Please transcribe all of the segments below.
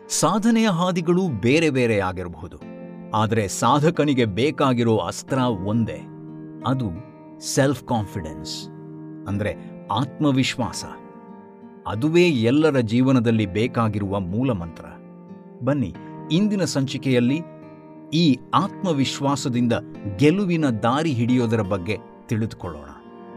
ಸಾಧನೆಯ ಹಾದಿಗಳು ಬೇರೆ ಬೇರೆ ಆಗಿರಬಹುದು ಆದರೆ ಸಾಧಕನಿಗೆ ಬೇಕಾಗಿರೋ ಅಸ್ತ್ರ ಒಂದೇ ಅದು ಸೆಲ್ಫ್ ಕಾನ್ಫಿಡೆನ್ಸ್ ಅಂದರೆ ಆತ್ಮವಿಶ್ವಾಸ ಅದುವೇ ಎಲ್ಲರ ಜೀವನದಲ್ಲಿ ಬೇಕಾಗಿರುವ ಮೂಲ ಮಂತ್ರ ಬನ್ನಿ ಇಂದಿನ ಸಂಚಿಕೆಯಲ್ಲಿ ಈ ಆತ್ಮವಿಶ್ವಾಸದಿಂದ ಗೆಲುವಿನ ದಾರಿ ಹಿಡಿಯೋದರ ಬಗ್ಗೆ ತಿಳಿದುಕೊಳ್ಳೋಣ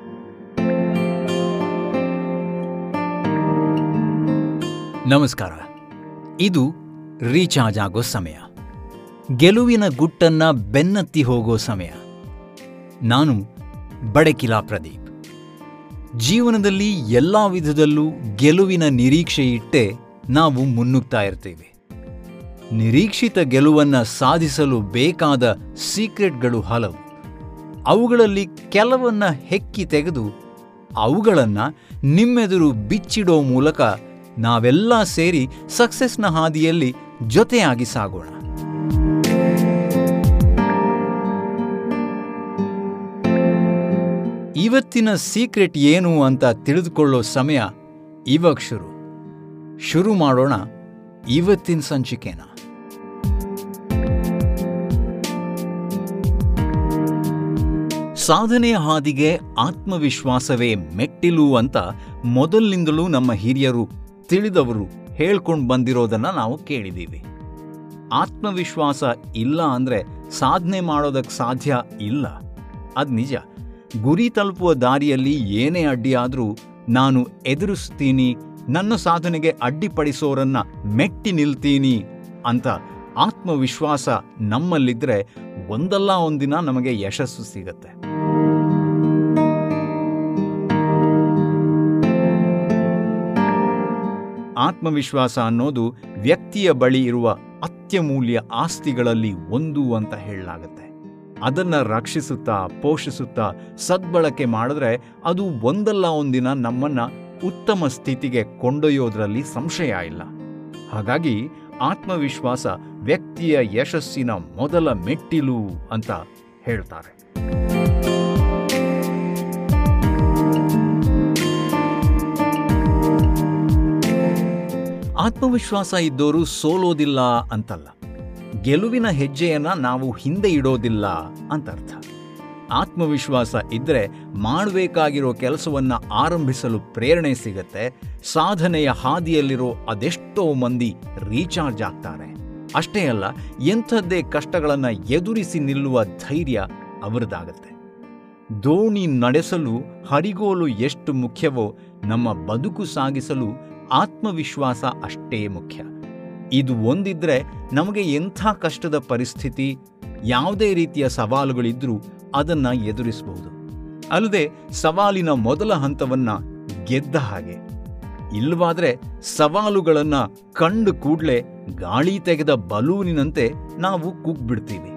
ನಮಸ್ಕಾರ ಇದು ರೀಚಾರ್ಜ್ ಆಗೋ ಸಮಯ ಗೆಲುವಿನ ಗುಟ್ಟನ್ನ ಬೆನ್ನತ್ತಿ ಹೋಗೋ ಸಮಯ ನಾನು ಬಡಕಿಲಾ ಪ್ರದೀಪ್ ಜೀವನದಲ್ಲಿ ಎಲ್ಲ ವಿಧದಲ್ಲೂ ಗೆಲುವಿನ ನಿರೀಕ್ಷೆ ಇಟ್ಟೆ ನಾವು ಮುನ್ನುಗ್ತಾ ಇರ್ತೀವಿ ನಿರೀಕ್ಷಿತ ಗೆಲುವನ್ನ ಸಾಧಿಸಲು ಬೇಕಾದ ಸೀಕ್ರೆಟ್ಗಳು ಹಲವು ಅವುಗಳಲ್ಲಿ ಕೆಲವನ್ನ ಹೆಕ್ಕಿ ತೆಗೆದು ಅವುಗಳನ್ನ ನಿಮ್ಮೆದುರು ಬಿಚ್ಚಿಡೋ ಮೂಲಕ ನಾವೆಲ್ಲ ಸೇರಿ ಸಕ್ಸಸ್ನ ಹಾದಿಯಲ್ಲಿ ಜೊತೆಯಾಗಿ ಸಾಗೋಣ ಇವತ್ತಿನ ಸೀಕ್ರೆಟ್ ಏನು ಅಂತ ತಿಳಿದುಕೊಳ್ಳೋ ಸಮಯ ಇವಾಗ ಶುರು ಶುರು ಮಾಡೋಣ ಇವತ್ತಿನ ಸಂಚಿಕೆನ ಸಾಧನೆಯ ಹಾದಿಗೆ ಆತ್ಮವಿಶ್ವಾಸವೇ ಮೆಟ್ಟಿಲು ಅಂತ ಮೊದಲಿನಿಂದಲೂ ನಮ್ಮ ಹಿರಿಯರು ತಿಳಿದವರು ಹೇಳ್ಕೊಂಡು ಬಂದಿರೋದನ್ನ ನಾವು ಕೇಳಿದ್ದೀವಿ ಆತ್ಮವಿಶ್ವಾಸ ಇಲ್ಲ ಅಂದ್ರೆ ಸಾಧನೆ ಮಾಡೋದಕ್ಕೆ ಸಾಧ್ಯ ಇಲ್ಲ ಅದು ನಿಜ ಗುರಿ ತಲುಪುವ ದಾರಿಯಲ್ಲಿ ಏನೇ ಅಡ್ಡಿಯಾದರೂ ನಾನು ಎದುರಿಸ್ತೀನಿ ನನ್ನ ಸಾಧನೆಗೆ ಅಡ್ಡಿಪಡಿಸೋರನ್ನ ಮೆಟ್ಟಿ ನಿಲ್ತೀನಿ ಅಂತ ಆತ್ಮವಿಶ್ವಾಸ ನಮ್ಮಲ್ಲಿದ್ರೆ ಒಂದಲ್ಲ ಒಂದಿನ ನಮಗೆ ಯಶಸ್ಸು ಸಿಗತ್ತೆ ಆತ್ಮವಿಶ್ವಾಸ ಅನ್ನೋದು ವ್ಯಕ್ತಿಯ ಬಳಿ ಇರುವ ಅತ್ಯಮೂಲ್ಯ ಆಸ್ತಿಗಳಲ್ಲಿ ಒಂದು ಅಂತ ಹೇಳಲಾಗತ್ತೆ ಅದನ್ನ ರಕ್ಷಿಸುತ್ತಾ ಪೋಷಿಸುತ್ತಾ ಸದ್ಬಳಕೆ ಮಾಡಿದ್ರೆ ಅದು ಒಂದಲ್ಲ ಒಂದಿನ ನಮ್ಮನ್ನ ಉತ್ತಮ ಸ್ಥಿತಿಗೆ ಕೊಂಡೊಯ್ಯೋದ್ರಲ್ಲಿ ಸಂಶಯ ಇಲ್ಲ ಹಾಗಾಗಿ ಆತ್ಮವಿಶ್ವಾಸ ವ್ಯಕ್ತಿಯ ಯಶಸ್ಸಿನ ಮೊದಲ ಮೆಟ್ಟಿಲು ಅಂತ ಹೇಳ್ತಾರೆ ಆತ್ಮವಿಶ್ವಾಸ ಇದ್ದೋರು ಸೋಲೋದಿಲ್ಲ ಅಂತಲ್ಲ ಗೆಲುವಿನ ಹೆಜ್ಜೆಯನ್ನ ನಾವು ಹಿಂದೆ ಇಡೋದಿಲ್ಲ ಅಂತ ಅರ್ಥ ಆತ್ಮವಿಶ್ವಾಸ ಇದ್ರೆ ಮಾಡಬೇಕಾಗಿರೋ ಕೆಲಸವನ್ನ ಆರಂಭಿಸಲು ಪ್ರೇರಣೆ ಸಿಗತ್ತೆ ಸಾಧನೆಯ ಹಾದಿಯಲ್ಲಿರೋ ಅದೆಷ್ಟೋ ಮಂದಿ ರೀಚಾರ್ಜ್ ಆಗ್ತಾರೆ ಅಷ್ಟೇ ಅಲ್ಲ ಎಂಥದ್ದೇ ಕಷ್ಟಗಳನ್ನ ಎದುರಿಸಿ ನಿಲ್ಲುವ ಧೈರ್ಯ ಅವರದಾಗತ್ತೆ ದೋಣಿ ನಡೆಸಲು ಹರಿಗೋಲು ಎಷ್ಟು ಮುಖ್ಯವೋ ನಮ್ಮ ಬದುಕು ಸಾಗಿಸಲು ಆತ್ಮವಿಶ್ವಾಸ ಅಷ್ಟೇ ಮುಖ್ಯ ಇದು ಒಂದಿದ್ರೆ ನಮಗೆ ಎಂಥ ಕಷ್ಟದ ಪರಿಸ್ಥಿತಿ ಯಾವುದೇ ರೀತಿಯ ಸವಾಲುಗಳಿದ್ರೂ ಅದನ್ನ ಎದುರಿಸಬಹುದು ಅಲ್ಲದೆ ಸವಾಲಿನ ಮೊದಲ ಹಂತವನ್ನ ಗೆದ್ದ ಹಾಗೆ ಇಲ್ವಾದ್ರೆ ಸವಾಲುಗಳನ್ನ ಕಂಡು ಕೂಡ್ಲೆ ಗಾಳಿ ತೆಗೆದ ಬಲೂನಿನಂತೆ ನಾವು ಕುಗ್ಬಿಡ್ತೀವಿ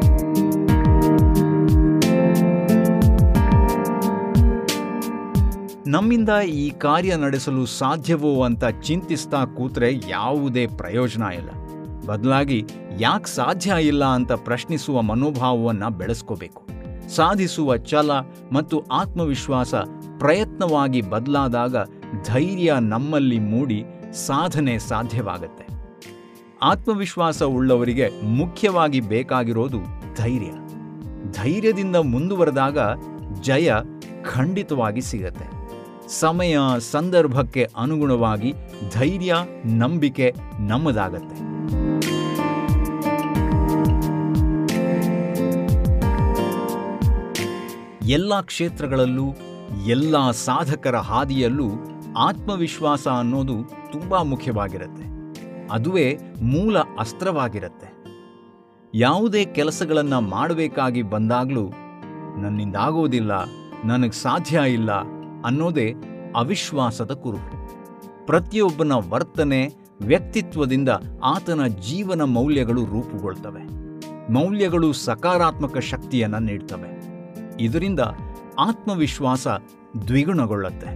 ನಮ್ಮಿಂದ ಈ ಕಾರ್ಯ ನಡೆಸಲು ಸಾಧ್ಯವೋ ಅಂತ ಚಿಂತಿಸ್ತಾ ಕೂತ್ರೆ ಯಾವುದೇ ಪ್ರಯೋಜನ ಇಲ್ಲ ಬದಲಾಗಿ ಯಾಕೆ ಸಾಧ್ಯ ಇಲ್ಲ ಅಂತ ಪ್ರಶ್ನಿಸುವ ಮನೋಭಾವವನ್ನು ಬೆಳೆಸ್ಕೋಬೇಕು ಸಾಧಿಸುವ ಛಲ ಮತ್ತು ಆತ್ಮವಿಶ್ವಾಸ ಪ್ರಯತ್ನವಾಗಿ ಬದಲಾದಾಗ ಧೈರ್ಯ ನಮ್ಮಲ್ಲಿ ಮೂಡಿ ಸಾಧನೆ ಸಾಧ್ಯವಾಗತ್ತೆ ಆತ್ಮವಿಶ್ವಾಸ ಉಳ್ಳವರಿಗೆ ಮುಖ್ಯವಾಗಿ ಬೇಕಾಗಿರೋದು ಧೈರ್ಯ ಧೈರ್ಯದಿಂದ ಮುಂದುವರೆದಾಗ ಜಯ ಖಂಡಿತವಾಗಿ ಸಿಗತ್ತೆ ಸಮಯ ಸಂದರ್ಭಕ್ಕೆ ಅನುಗುಣವಾಗಿ ಧೈರ್ಯ ನಂಬಿಕೆ ನಮ್ಮದಾಗತ್ತೆ ಎಲ್ಲ ಕ್ಷೇತ್ರಗಳಲ್ಲೂ ಎಲ್ಲ ಸಾಧಕರ ಹಾದಿಯಲ್ಲೂ ಆತ್ಮವಿಶ್ವಾಸ ಅನ್ನೋದು ತುಂಬಾ ಮುಖ್ಯವಾಗಿರುತ್ತೆ ಅದುವೇ ಮೂಲ ಅಸ್ತ್ರವಾಗಿರುತ್ತೆ ಯಾವುದೇ ಕೆಲಸಗಳನ್ನು ಮಾಡಬೇಕಾಗಿ ಬಂದಾಗಲೂ ನನ್ನಿಂದಾಗೋದಿಲ್ಲ ನನಗೆ ಸಾಧ್ಯ ಇಲ್ಲ ಅನ್ನೋದೇ ಅವಿಶ್ವಾಸದ ಕುರುಹು ಪ್ರತಿಯೊಬ್ಬನ ವರ್ತನೆ ವ್ಯಕ್ತಿತ್ವದಿಂದ ಆತನ ಜೀವನ ಮೌಲ್ಯಗಳು ರೂಪುಗೊಳ್ತವೆ ಮೌಲ್ಯಗಳು ಸಕಾರಾತ್ಮಕ ಶಕ್ತಿಯನ್ನು ನೀಡ್ತವೆ ಇದರಿಂದ ಆತ್ಮವಿಶ್ವಾಸ ದ್ವಿಗುಣಗೊಳ್ಳುತ್ತೆ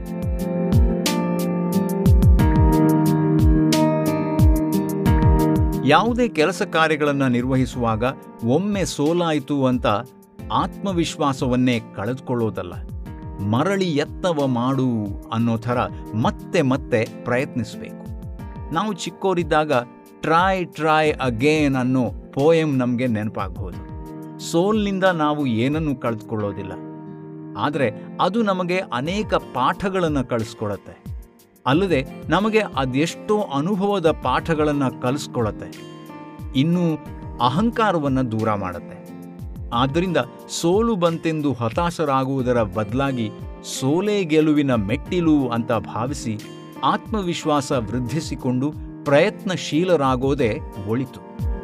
ಯಾವುದೇ ಕೆಲಸ ಕಾರ್ಯಗಳನ್ನು ನಿರ್ವಹಿಸುವಾಗ ಒಮ್ಮೆ ಸೋಲಾಯಿತು ಅಂತ ಆತ್ಮವಿಶ್ವಾಸವನ್ನೇ ಕಳೆದುಕೊಳ್ಳೋದಲ್ಲ ಮರಳಿ ಯತ್ನವ ಮಾಡು ಅನ್ನೋ ಥರ ಮತ್ತೆ ಮತ್ತೆ ಪ್ರಯತ್ನಿಸಬೇಕು ನಾವು ಚಿಕ್ಕೋರಿದ್ದಾಗ ಟ್ರೈ ಟ್ರೈ ಅಗೇನ್ ಅನ್ನೋ ಪೋಯಮ್ ನಮಗೆ ನೆನಪಾಗಬಹುದು ಸೋಲ್ನಿಂದ ನಾವು ಏನನ್ನೂ ಕಳೆದುಕೊಳ್ಳೋದಿಲ್ಲ ಆದರೆ ಅದು ನಮಗೆ ಅನೇಕ ಪಾಠಗಳನ್ನು ಕಳಿಸ್ಕೊಡತ್ತೆ ಅಲ್ಲದೆ ನಮಗೆ ಅದೆಷ್ಟೋ ಅನುಭವದ ಪಾಠಗಳನ್ನು ಕಲಿಸ್ಕೊಳತ್ತೆ ಇನ್ನು ಅಹಂಕಾರವನ್ನು ದೂರ ಮಾಡುತ್ತೆ ಆದ್ದರಿಂದ ಸೋಲು ಬಂತೆಂದು ಹತಾಶರಾಗುವುದರ ಬದಲಾಗಿ ಸೋಲೆ ಗೆಲುವಿನ ಮೆಟ್ಟಿಲು ಅಂತ ಭಾವಿಸಿ ಆತ್ಮವಿಶ್ವಾಸ ವೃದ್ಧಿಸಿಕೊಂಡು ಪ್ರಯತ್ನಶೀಲರಾಗೋದೇ ಒಳಿತು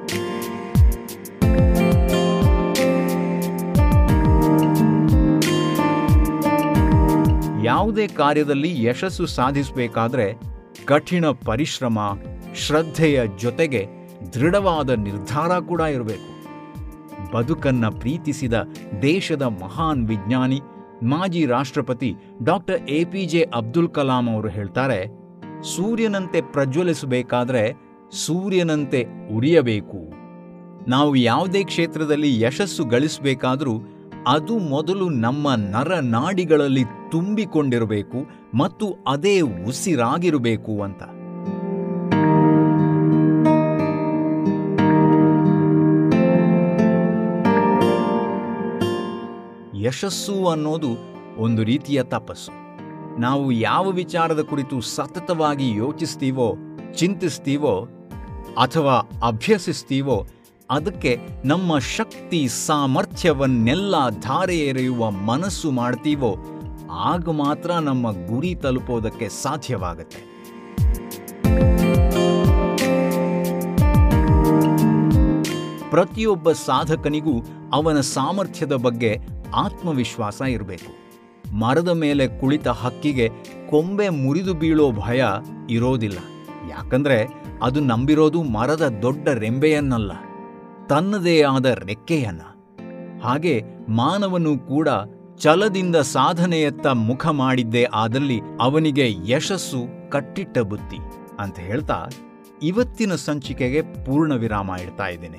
ಯಾವುದೇ ಕಾರ್ಯದಲ್ಲಿ ಯಶಸ್ಸು ಸಾಧಿಸಬೇಕಾದ್ರೆ ಕಠಿಣ ಪರಿಶ್ರಮ ಶ್ರದ್ಧೆಯ ಜೊತೆಗೆ ದೃಢವಾದ ನಿರ್ಧಾರ ಕೂಡ ಇರಬೇಕು ಬದುಕನ್ನ ಪ್ರೀತಿಸಿದ ದೇಶದ ಮಹಾನ್ ವಿಜ್ಞಾನಿ ಮಾಜಿ ರಾಷ್ಟ್ರಪತಿ doctor A P J Abdul Kalam ಅವರು ಹೇಳ್ತಾರೆ ಸೂರ್ಯನಂತೆ ಪ್ರಜ್ವಲಿಸಬೇಕಾದ್ರೆ ಸೂರ್ಯನಂತೆ ಉರಿಯಬೇಕು ನಾವು ಯಾವುದೇ ಕ್ಷೇತ್ರದಲ್ಲಿ ಯಶಸ್ಸು ಗಳಿಸಬೇಕಾದರೂ ಅದು ಮೊದಲು ನಮ್ಮ ನರನಾಡಿಗಳಲ್ಲಿ ತುಂಬಿಕೊಂಡಿರಬೇಕು ಮತ್ತು ಅದೇ ಉಸಿರಾಗಿರಬೇಕು ಅಂತ ಯಶಸ್ಸು ಅನ್ನೋದು ಒಂದು ರೀತಿಯ ತಪಸ್ಸು ನಾವು ಯಾವ ವಿಚಾರದ ಕುರಿತು ಸತತವಾಗಿ ಯೋಚಿಸ್ತೀವೋ ಚಿಂತಿಸ್ತೀವೋ ಅಥವಾ ಅಭ್ಯಸಿಸ್ತೀವೋ ಅದಕ್ಕೆ ನಮ್ಮ ಶಕ್ತಿ ಸಾಮರ್ಥ್ಯವನ್ನೆಲ್ಲ ಧಾರೆ ಎರೆಯುವ ಮನಸ್ಸು ಮಾಡ್ತೀವೋ ಆಗ ಮಾತ್ರ ನಮ್ಮ ಗುರಿ ತಲುಪೋದಕ್ಕೆ ಸಾಧ್ಯವಾಗುತ್ತೆ ಪ್ರತಿಯೊಬ್ಬ ಸಾಧಕನಿಗೂ ಅವನ ಸಾಮರ್ಥ್ಯದ ಬಗ್ಗೆ ಆತ್ಮವಿಶ್ವಾಸ ಇರಬೇಕು ಮರದ ಮೇಲೆ ಕುಳಿತ ಹಕ್ಕಿಗೆ ಕೊಂಬೆ ಮುರಿದು ಬೀಳೋ ಭಯ ಇರೋದಿಲ್ಲ ಯಾಕಂದ್ರೆ ಅದು ನಂಬಿರೋದು ಮರದ ದೊಡ್ಡ ರೆಂಬೆಯನ್ನಲ್ಲ ತನ್ನದೇ ಆದ ರೆಕ್ಕೆಯನ್ನ ಹಾಗೆ ಮಾನವನು ಕೂಡ ಛಲದಿಂದ ಸಾಧನೆಯತ್ತ ಮುಖ ಮಾಡಿದ್ದೇ ಆದಲ್ಲಿ ಅವನಿಗೆ ಯಶಸ್ಸು ಕಟ್ಟಿಟ್ಟ ಬುತ್ತಿ ಅಂತ ಹೇಳ್ತಾ ಇವತ್ತಿನ ಸಂಚಿಕೆಗೆ ಪೂರ್ಣ ವಿರಾಮ ಇಡ್ತಾ ಇದ್ದೇನೆ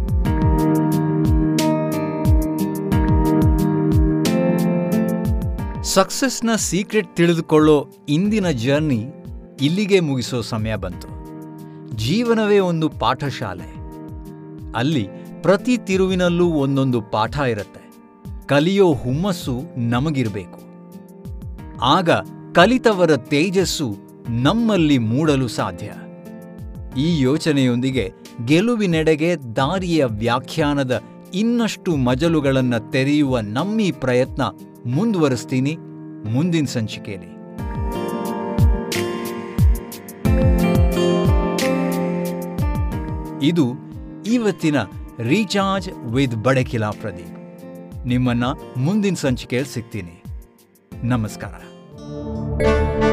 ಸಕ್ಸಸ್ನ ಸೀಕ್ರೆಟ್ ತಿಳಿದುಕೊಳ್ಳೋ ಇಂದಿನ ಜರ್ನಿ ಇಲ್ಲಿಗೆ ಮುಗಿಸೋ ಸಮಯ ಬಂತು ಜೀವನವೇ ಒಂದು ಪಾಠಶಾಲೆ ಅಲ್ಲಿ ಪ್ರತಿ ತಿರುವಿನಲ್ಲೂ ಒಂದೊಂದು ಪಾಠ ಇರುತ್ತೆ ಕಲಿಯೋ ಹುಮ್ಮಸ್ಸು ನಮಗಿರಬೇಕು ಆಗ ಕಲಿತವರ ತೇಜಸ್ಸು ನಮ್ಮಲ್ಲಿ ಮೂಡಲು ಸಾಧ್ಯ ಈ ಯೋಚನೆಯೊಂದಿಗೆ ಗೆಲುವಿನೆಡೆಗೆ ದಾರಿಯ ವ್ಯಾಖ್ಯಾನದ ಇನ್ನಷ್ಟು ಮಜಲುಗಳನ್ನು ತೆರೆಯುವ ನಮ್ಮಿ ಪ್ರಯತ್ನ ಮುಂದುವರಿಸ್ತೀನಿ ಮುಂದಿನ ಸಂಚಿಕೆಯಲ್ಲಿ ಇದು ಇವತ್ತಿನ ರೀಚಾರ್ಜ್ ವಿತ್ ಬಡಕಿಲಾ ಪ್ರದೀಪ್ ನಿಮ್ಮನ್ನ ಮುಂದಿನ ಸಂಚಿಕೆಯಲ್ಲಿ ಸಿಗ್ತೀನಿ ನಮಸ್ಕಾರ